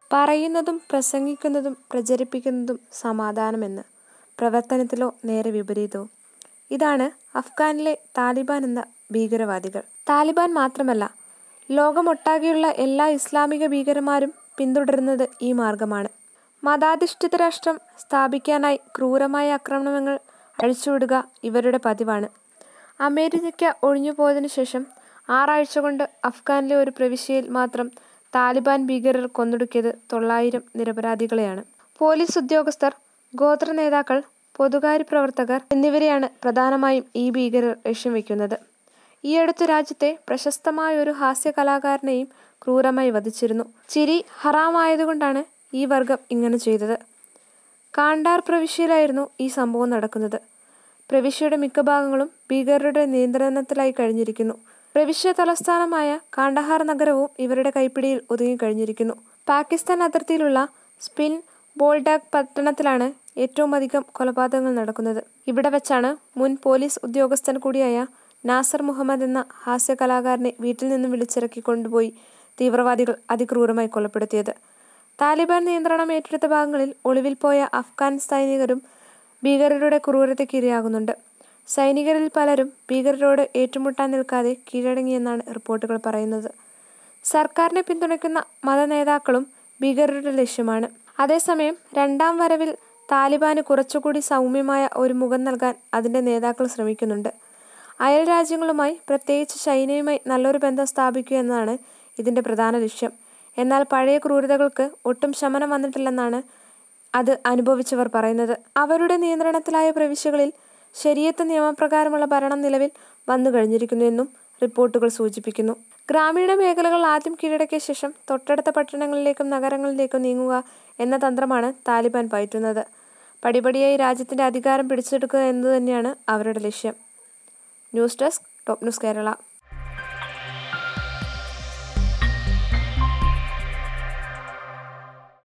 പറയുന്നതും പ്രസംഗിക്കുന്നതും പ്രചരിപ്പിക്കുന്നതും സമാധാനമെന്ന് പ്രവർത്തനത്തിലോ നേരെ വിപരീതവും ഇതാണ് അഫ്ഗാനിലെ താലിബാൻ എന്ന ഭീകരവാദികൾ താലിബാൻ മാത്രമല്ല ലോകമൊട്ടാകെയുള്ള എല്ലാ ഇസ്ലാമിക ഭീകരന്മാരും പിന്തുടരുന്നത് ഈ മാർഗമാണ് മതാധിഷ്ഠിത രാഷ്ട്രം സ്ഥാപിക്കാനായി ക്രൂരമായ ആക്രമണങ്ങൾ അഴിച്ചുവിടുക ഇവരുടെ പതിവാണ് അമേരിക്ക ഒഴിഞ്ഞുപോയതിനു ശേഷം ആറാഴ്ച കൊണ്ട് അഫ്ഗാനിലെ ഒരു പ്രവിശ്യയിൽ മാത്രം താലിബാൻ ഭീകരർ കൊന്നൊടുക്കിയത് തൊള്ളായിരം നിരപരാധികളെയാണ് പോലീസ് ഉദ്യോഗസ്ഥർ ഗോത്ര നേതാക്കൾ പൊതുകാര്യ പ്രവർത്തകർ എന്നിവരെയാണ് പ്രധാനമായും ഈ ഭീകരർ ലക്ഷ്യം വയ്ക്കുന്നത് ഈയടുത്ത് രാജ്യത്തെ പ്രശസ്തമായ ഒരു ഹാസ്യ കലാകാരനെയും ക്രൂരമായി വധിച്ചിരുന്നു ചിരി ഹറാമായതുകൊണ്ടാണ് ഈ വർഗം ഇങ്ങനെ ചെയ്തത് കാണ്ടാർ പ്രവിശ്യയിലായിരുന്നു ഈ സംഭവം നടക്കുന്നത് പ്രവിശ്യയുടെ മിക്ക ഭാഗങ്ങളും ഭീകരരുടെ നിയന്ത്രണത്തിലായി കഴിഞ്ഞിരിക്കുന്നു പ്രവിശ്യ തലസ്ഥാനമായ കാണ്ടഹാർ നഗരവും ഇവരുടെ കൈപ്പിടിയിൽ ഒതുങ്ങിക്കഴിഞ്ഞിരിക്കുന്നു പാകിസ്ഥാൻ അതിർത്തിയിലുള്ള സ്പിൻ ബോൾഡാക് പട്ടണത്തിലാണ് ഏറ്റവും അധികം കൊലപാതകങ്ങൾ നടക്കുന്നത് ഇവിടെ വെച്ചാണ് മുൻ പോലീസ് ഉദ്യോഗസ്ഥൻ കൂടിയായ നാസർ മുഹമ്മദ് എന്ന ഹാസ്യ കലാകാരനെ വീട്ടിൽ നിന്നും വിളിച്ചിറക്കി കൊണ്ടുപോയി തീവ്രവാദികൾ അതിക്രൂരമായി കൊലപ്പെടുത്തിയത് താലിബാൻ നിയന്ത്രണം ഏറ്റെടുത്ത ഭാഗങ്ങളിൽ ഒളിവിൽ പോയ അഫ്ഗാൻ സൈനികരും ഭീകരരുടെ ക്രൂരതയ്ക്ക് ഇരയാകുന്നുണ്ട് സൈനികരിൽ പലരും ഭീകരരോട് ഏറ്റുമുട്ടാൻ നിൽക്കാതെ കീഴടങ്ങിയെന്നാണ് റിപ്പോർട്ടുകൾ പറയുന്നത് സർക്കാരിനെ പിന്തുണയ്ക്കുന്ന മതനേതാക്കളും ഭീകരരുടെ ലക്ഷ്യമാണ് അതേസമയം രണ്ടാം വരവിൽ താലിബാന് കുറച്ചുകൂടി സൗമ്യമായ ഒരു മുഖം നൽകാൻ അതിൻ്റെ നേതാക്കൾ ശ്രമിക്കുന്നുണ്ട് അയൽ രാജ്യങ്ങളുമായി പ്രത്യേകിച്ച് ചൈനയുമായി നല്ലൊരു ബന്ധം സ്ഥാപിക്കുക എന്നതാണ് ഇതിൻ്റെ പ്രധാന ലക്ഷ്യം എന്നാൽ പഴയ ക്രൂരതകൾക്ക് ഒട്ടും ശമനം വന്നിട്ടില്ലെന്നാണ് അത് അനുഭവിച്ചവർ പറയുന്നത് അവരുടെ നിയന്ത്രണത്തിലായ പ്രവിശ്യകളിൽ ശരിയത്ത് നിയമപ്രകാരമുള്ള ഭരണം നിലവിൽ വന്നു കഴിഞ്ഞിരിക്കുന്നുവെന്നും റിപ്പോർട്ടുകൾ സൂചിപ്പിക്കുന്നു ഗ്രാമീണ മേഖലകൾ ആദ്യം കീഴടക്കിയ ശേഷം തൊട്ടടുത്ത പട്ടണങ്ങളിലേക്കും നഗരങ്ങളിലേക്കും നീങ്ങുക എന്ന തന്ത്രമാണ് താലിബാൻ പയറ്റുന്നത് പടിപടിയായി രാജ്യത്തിന്റെ അധികാരം പിടിച്ചെടുക്കുക എന്നതുതന്നെയാണ് അവരുടെ ലക്ഷ്യം news desk top news Kerala